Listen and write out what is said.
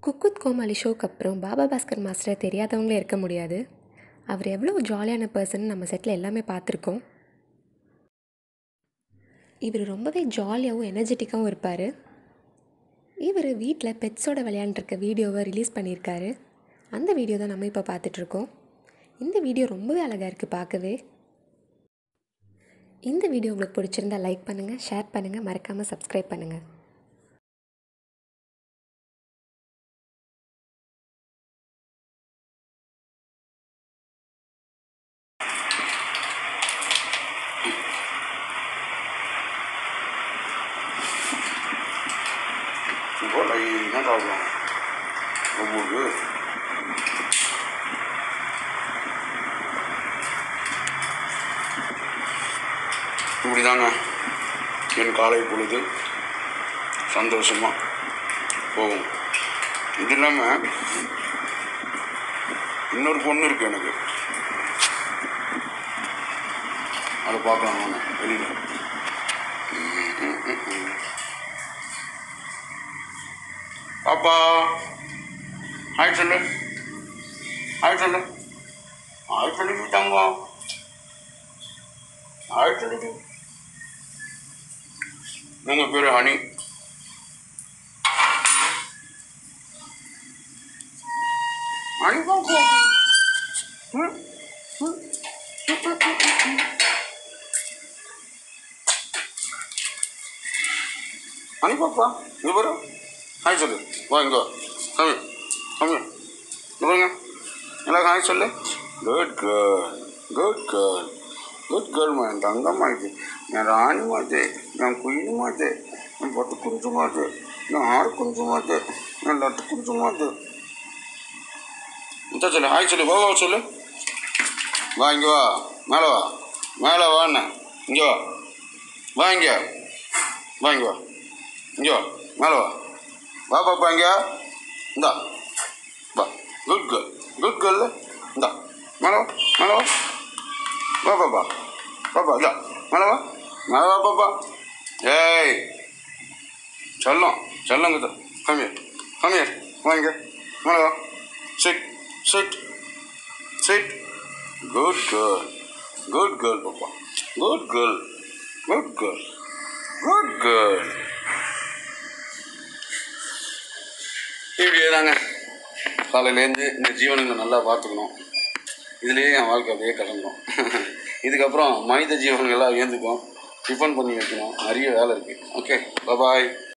குக்குத் கோமாளி ஷோக்கு அப்புறம் பாபா பாஸ்கர் மாஸ்டரை தெரியாதவங்களே இருக்க முடியாது அவர் எவ்வளோ ஜாலியான பர்சன் நம்ம செட்டில் எல்லாமே பார்த்துருக்கோம் இவர் ரொம்பவே ஜாலியாகவும் எனர்ஜெட்டிக்காகவும் இருப்பார் இவர் வீட்டில் பெட்ஸோட விளையாண்டுருக்க வீடியோவை ரிலீஸ் பண்ணியிருக்காரு அந்த வீடியோ தான் நம்ம இப்போ பார்த்துட்ருக்கோம் இந்த வீடியோ ரொம்பவே அழகாக இருக்குது பார்க்கவே இந்த வீடியோ உங்களுக்கு பிடிச்சிருந்தா லைக் பண்ணுங்கள் ஷேர் பண்ணுங்கள் மறக்காமல் சப்ஸ்கிரைப் பண்ணுங்கள் இப்போ லைனாக சாப்பிடலாம் ஒவ்வொரு இப்படிதாங்க என் காலை பொழுது சந்தோஷமாக போகும் இது இல்லாமல் இன்னொரு பொண்ணு இருக்கு எனக்கு அதை பார்க்கலாம் வாங்க வெளியில் பாப்பா ஹாய் சொல்லு ஹாய் சொல்லு ஹாய் சொல்லிட்டு தங்கம் ஹாய் சொல்லிட்டு உங்கள் பேர் ஹனி ஹனி பாப்பா ம், ம். ஹனி பாப்பா இங்க பாரு ஹாய் சொல்லு வா இங்க வா. கம்மி கம்மி இங்க பாருங்க எல்லாம் ஹாய் சொல்லு good girl good girl good girl என் தங்கம் மாதிரி என் ராணி மாதிரி என் குயில் மாதிரி என் பட்டு குஞ்சு மாதிரி என் ஆறு குஞ்சு மாதிரி என் லட்டு குஞ்சு மாதிரி இந்த சொல்லு ஹாய் சொல்லு வா வா சொல்லு வா இங்கே வா மேலே வா மேலே வாண்ணே இங்கே வா வா இங்கே வா இங்கே வா இங்கே வா மேலே வா வா பாப்பா இங்கே இந்தா வா குட் கேர்ள் குட் கேர்ள் இந்தா மேலே வா மேலே வா வா பாப்பா பாப்பா இந்தா மேலே வா மேலே வா பாப்பா ஏய் செல்லம் செல்லம் கிட்ட கம்மியர் கம்மியர் வா இங்கே மேலே வா sit sit sit good girl good girl பாப்பா good girl good girl good girl இப்படியே தாங்க காலையிலேருந்து இந்த ஜீவனுங்களை நல்லா பார்த்துக்கணும் இதுலேயே என் வாழ்க்கை அப்படியே கலந்துடும் இதுக்கப்புறம் மனித ஜீவன்கள்லாம் ஏந்துக்கும் டிஃபன் பண்ணி வைக்கணும் நிறைய வேலை இருக்குது ஓகே பாய்